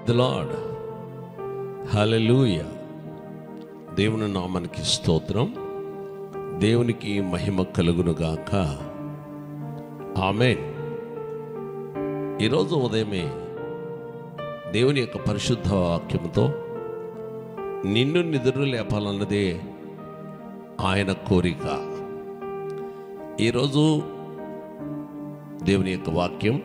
the lord హల్లెలూయ దేవుని నామానికి స్తోత్రం దేవునికి మహిమ కలుగునుగాక ఆమెన్ ఈరోజు ఉదయమే దేవుని యొక్క పరిశుద్ధ వాక్యముతో నిన్ను నిద్ర లేపాలన్నదే ఆయన కోరిక ఈరోజు దేవుని యొక్క వాక్యం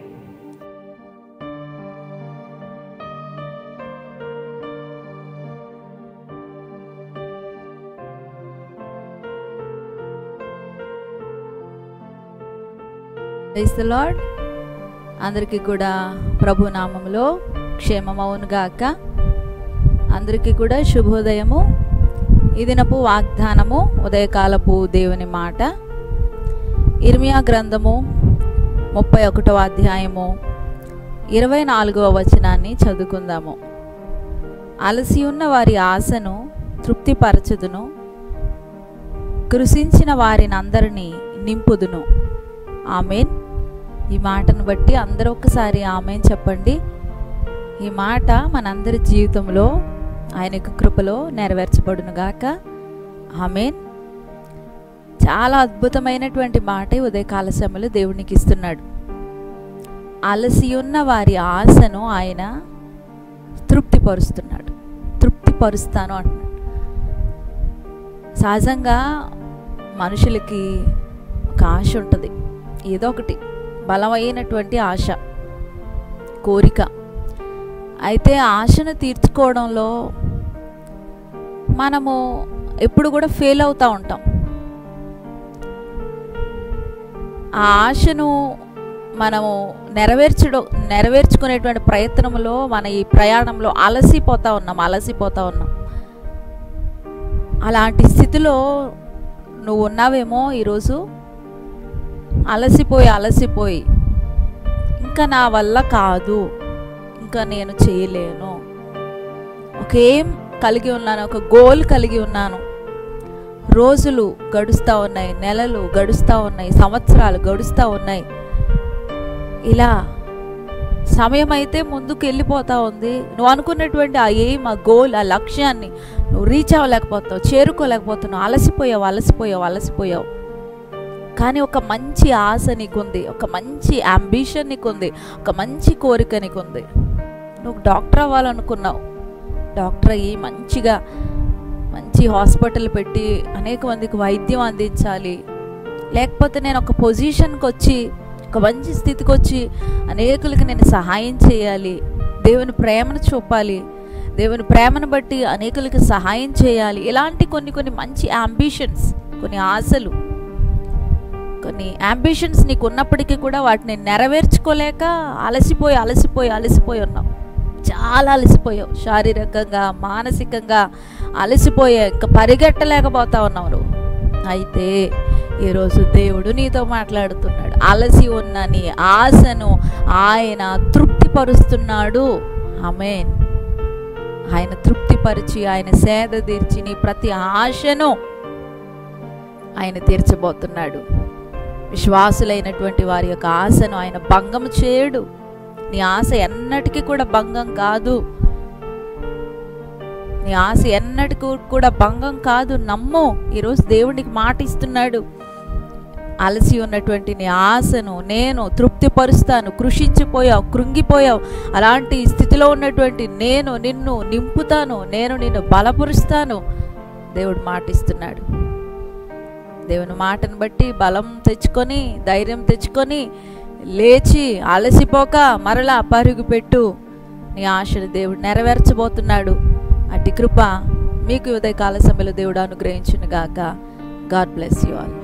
ప్రైజ్ ద లార్డ్ అందరికీ కూడా ప్రభు నామములో క్షేమమవును గాక అందరికీ కూడా శుభోదయము ఈ దినపు వాగ్దానము ఉదయకాలపు దేవుని మాట ఇర్మియా గ్రంథము ముప్పై ఒకటవ అధ్యాయము ఇరవై నాలుగవ వచనాన్ని చదువుకుందాము అలసి ఉన్న వారి ఆశను తృప్తిపరచుదును కృషించిన వారిని అందరినీ నింపుదును ఆమెన్ ఈ మాటను బట్టి అందరూ ఒక్కసారి ఆమెన్ చెప్పండి ఈ మాట మనందరి జీవితంలో ఆయన యొక్క కృపలో నెరవేర్చబడును గాక ఆమెన్ చాలా అద్భుతమైనటువంటి మాట ఈ ఉదయకాల సమయంలో దేవునికి ఇస్తున్నాడు అలసి ఉన్న వారి ఆశను ఆయన తృప్తిపరుస్తున్నాడు తృప్తిపరుస్తాను అంటున్నాడు సహజంగా మనుషులకి ఒక ఆశ ఉంటుంది ఏదో ఒకటి బలమైనటువంటి ఆశ కోరిక అయితే ఆశను తీర్చుకోవడంలో మనము ఎప్పుడు కూడా ఫెయిల్ అవుతూ ఉంటాం ఆ ఆశను మనము నెరవేర్చడం నెరవేర్చుకునేటువంటి ప్రయత్నంలో మన ఈ ప్రయాణంలో అలసిపోతా ఉన్నాం అలసిపోతా ఉన్నాం అలాంటి స్థితిలో నువ్వు ఉన్నావేమో ఈరోజు అలసిపోయి అలసిపోయి ఇంకా నా వల్ల కాదు ఇంకా నేను చేయలేను ఒక ఏం కలిగి ఉన్నాను ఒక గోల్ కలిగి ఉన్నాను రోజులు గడుస్తూ ఉన్నాయి నెలలు గడుస్తూ ఉన్నాయి సంవత్సరాలు గడుస్తూ ఉన్నాయి ఇలా సమయం అయితే ముందుకు వెళ్ళిపోతా ఉంది నువ్వు అనుకున్నటువంటి ఆ ఎయిమ్ ఆ గోల్ ఆ లక్ష్యాన్ని నువ్వు రీచ్ అవ్వలేకపోతావు చేరుకోలేకపోతున్నావు అలసిపోయావు అలసిపోయావు అలసిపోయావు కానీ ఒక మంచి ఆశ నీకుంది ఒక మంచి అంబిషన్ నీకుంది ఒక మంచి కోరిక నీకుంది నువ్వు డాక్టర్ అవ్వాలనుకున్నావు డాక్టర్ అయ్యి మంచిగా మంచి హాస్పిటల్ పెట్టి అనేక మందికి వైద్యం అందించాలి లేకపోతే నేను ఒక పొజిషన్కి వచ్చి ఒక మంచి స్థితికి వచ్చి అనేకులకి నేను సహాయం చేయాలి దేవుని ప్రేమను చూపాలి దేవుని ప్రేమను బట్టి అనేకులకి సహాయం చేయాలి ఇలాంటి కొన్ని కొన్ని మంచి అంబిషన్స్ కొన్ని ఆశలు కొన్ని అంబిషన్స్ నీకు ఉన్నప్పటికీ కూడా వాటిని నెరవేర్చుకోలేక అలసిపోయి అలసిపోయి అలసిపోయి ఉన్నావు చాలా అలసిపోయావు శారీరకంగా మానసికంగా అలసిపోయా ఇంకా పరిగెట్టలేకపోతా ఉన్నావు నువ్వు అయితే ఈరోజు దేవుడు నీతో మాట్లాడుతున్నాడు అలసి ఉన్న నీ ఆశను ఆయన తృప్తిపరుస్తున్నాడు ఆమెన్ ఆయన తృప్తిపరిచి ఆయన సేద తీర్చి నీ ప్రతి ఆశను ఆయన తీర్చబోతున్నాడు విశ్వాసులైనటువంటి వారి యొక్క ఆశను ఆయన భంగం చేయడు నీ ఆశ ఎన్నటికీ కూడా భంగం కాదు నీ ఆశ ఎన్నటికీ కూడా భంగం కాదు నమ్ము ఈరోజు దేవునికి మాట ఇస్తున్నాడు అలసి ఉన్నటువంటి నీ ఆశను నేను తృప్తిపరుస్తాను కృషించిపోయావు కృంగిపోయావు అలాంటి స్థితిలో ఉన్నటువంటి నేను నిన్ను నింపుతాను నేను నిన్ను బలపరుస్తాను దేవుడు మాట ఇస్తున్నాడు దేవుని మాటను బట్టి బలం తెచ్చుకొని ధైర్యం తెచ్చుకొని లేచి అలసిపోక మరలా పరుగు పెట్టు నీ ఆశను దేవుడు నెరవేర్చబోతున్నాడు అట్టి కృప మీకు ఉదయకాల సమయంలో దేవుడు అనుగ్రహించును గాక గాడ్ బ్లెస్ యు ఆల్